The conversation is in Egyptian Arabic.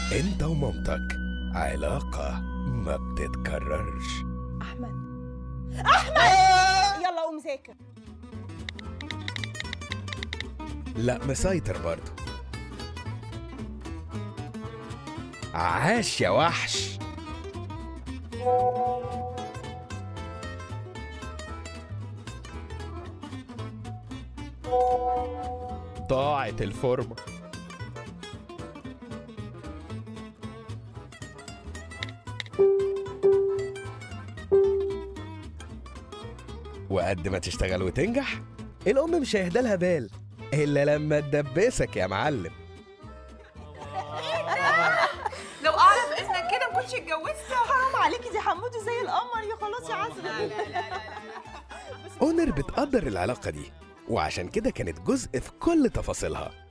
انت ومامتك علاقة ما بتتكررش احمد احمد يلا قوم ذاكر لا مسيطر برضه عاش يا وحش ضاعت الفورمة وقد ما تشتغل وتنجح الأم مش هيهدى لها بال إلا لما تدبسك يا معلم لو اعرف انك كده ما كنتش اتجوزت حرام عليكي دي حموده زي القمر يا خلاص يا عسل اونر بتقدر العلاقة دي وعشان كده كانت جزء في كل تفاصيلها